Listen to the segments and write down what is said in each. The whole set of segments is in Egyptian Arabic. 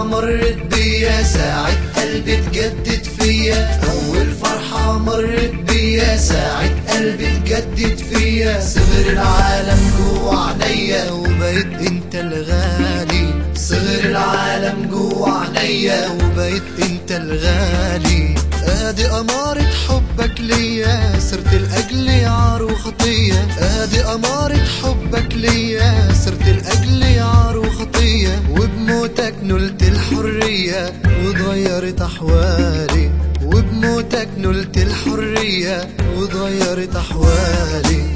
مرت بيا ساعة قلبي تجدد فيا أول فرحة مرت بيا ساعة قلبي تجدد فيا صغر العالم جوا عينيا وبقيت انت الغالي صغر العالم جوا عينيا وبقيت انت الغالي ادي امارة حبك ليا صرت الاجل عار وخطية ادي امارة حبك ليا صرت الاجل عار وخطية وبموتك نلت الحرية وتغيرت احوالي وبموتك نلت الحرية وتغيرت احوالي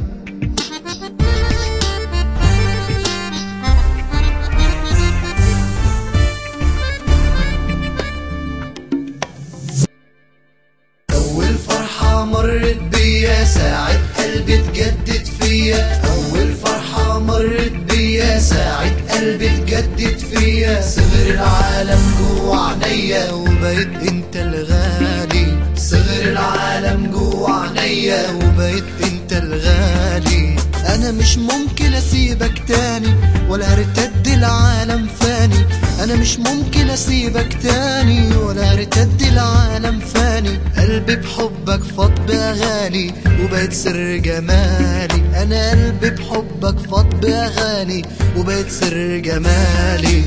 أول فرحة مرت بيا ساعة قلبي تجدد فيا أول فرحة مرت بيا ساعة قلبي تجدد فيا صغر العالم جوا عينيا وبقيت انت الغالي صغر العالم جوا عينيا وبقيت انت الغالي انا مش ممكن اسيبك تاني ولا ارتد العالم فاني انا مش ممكن اسيبك تاني ولا ارتد العالم فاني قلبي بحبك فاض باغاني وبقيت سر جمالي انا قلبي بحبك فاض باغاني وبقيت سر جمالي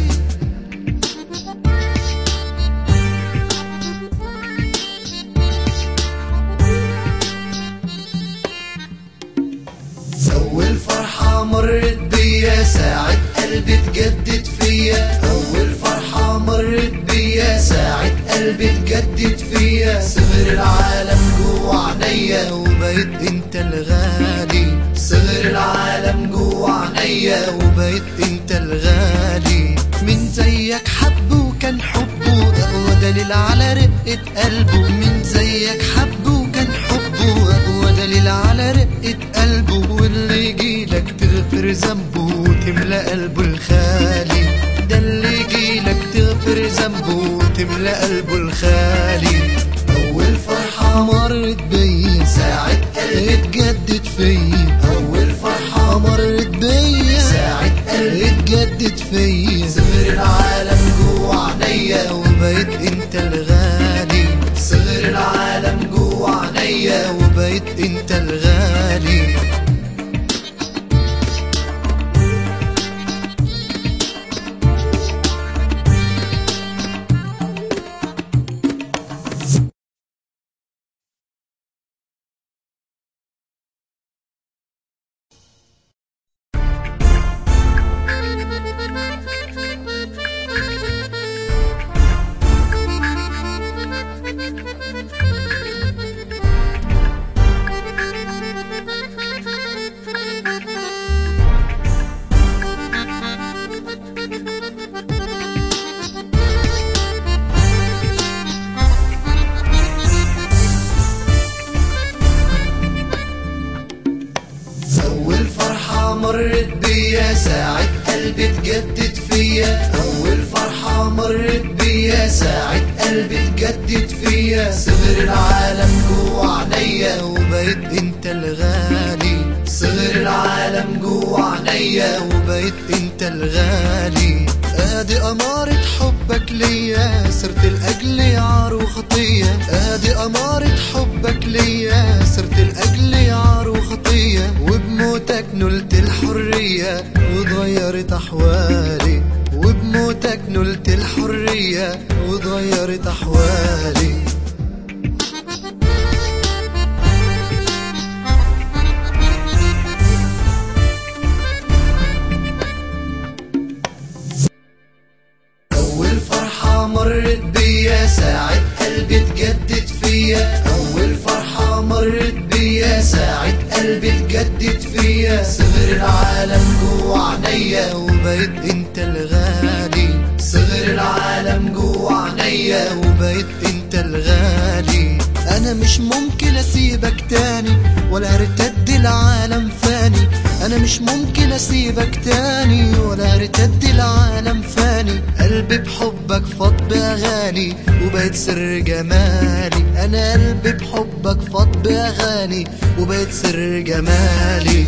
أول فرحة مرت بيا ساعة قلبي تجدد فيا أول فرحة مرت بيا ساعة قلبي تجدد فيا صغر العالم جوا عينيا وبقيت انت الغالي صغر العالم جوا عينيا وبقيت انت الغالي من زيك حب وكان حبه أقوى دليل على رقة قلبه من زيك حب وكان حبه أقوى دليل على رقة قلبه واللي يجيلك تغفر ذنبه وتملى قلبه الخالي ده اللي يجيلك تغفر ذنبه وتملى قلبه الخالي أول فرحة مرت بيا ساعة قلبي اتجدد فيا أول فرحة مرت بيا ساعة قلبي اتجدد فيا صغر العالم جوا عينيا وبقيت انت الغالي صغر العالم جوا عينيا وبقيت انت الغالي أول فرحة مرت بيا ساعة قلبي تجدد فيا أول فرحة مرت بيا ساعة قلبي تجدد فيا صغر العالم جوا عينيا وبقيت انت الغالي صغر العالم جوا عينيا وبقيت انت الغالي ادي امارة حبك ليا صرت الاجل عار وخطية ادي امارة حبك ليا صرت الاجل عار وخطية وبموتك نلت الحرية وتغيرت احوالي وبموتك نلت الحرية وتغيرت احوالي أول فرحة مرت بيا ساعة قلبي تجدد فيا أول فرحة مرت بيا ساعة قلبي تجدد فيا صغر العالم جوا عينيا وبقيت انت الغالي صغر العالم جوا عينيا وبقيت انت الغالي انا مش ممكن اسيبك تاني ولا ارتد العالم فاني انا مش ممكن اسيبك تاني ولا ارتد العالم فاني قلبي بحبك فاض باغاني وبقيت سر جمالي انا قلبي بحبك فاض باغاني وبقيت سر جمالي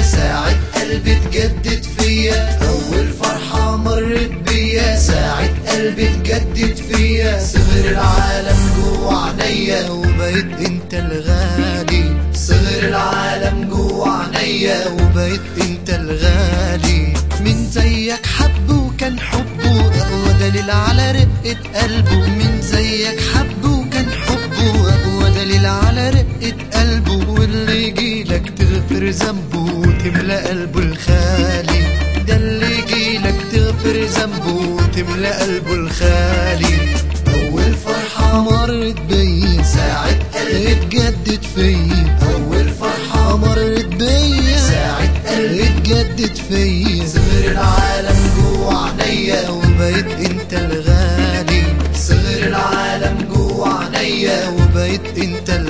ساعة قلبي تجدد فيا أول فرحة مرت بيا ساعة قلبي تجدد فيا صغر العالم جوا عينيا وبقيت انت الغالي صغر العالم جوا عينيا وبقيت انت الغالي من زيك حب وكان حبه أقوى دليل على رقة قلبه من زيك حب وكان حبه أقوى دليل على رقة قلبه واللي يجيلك تغفر ذنبه وتملى قلبه الخالي ده اللي يجيلك تغفر ذنبه وتملى قلبه الخالي أول فرحة مرت بيا ساعة قلبي اتجدد فيا أول فرحة مرت بيا ساعة قلبي اتجدد فيا صغر العالم جوا عينيا وبقيت انت الغالي صغر العالم جوا عينيا وبقيت انت الغالي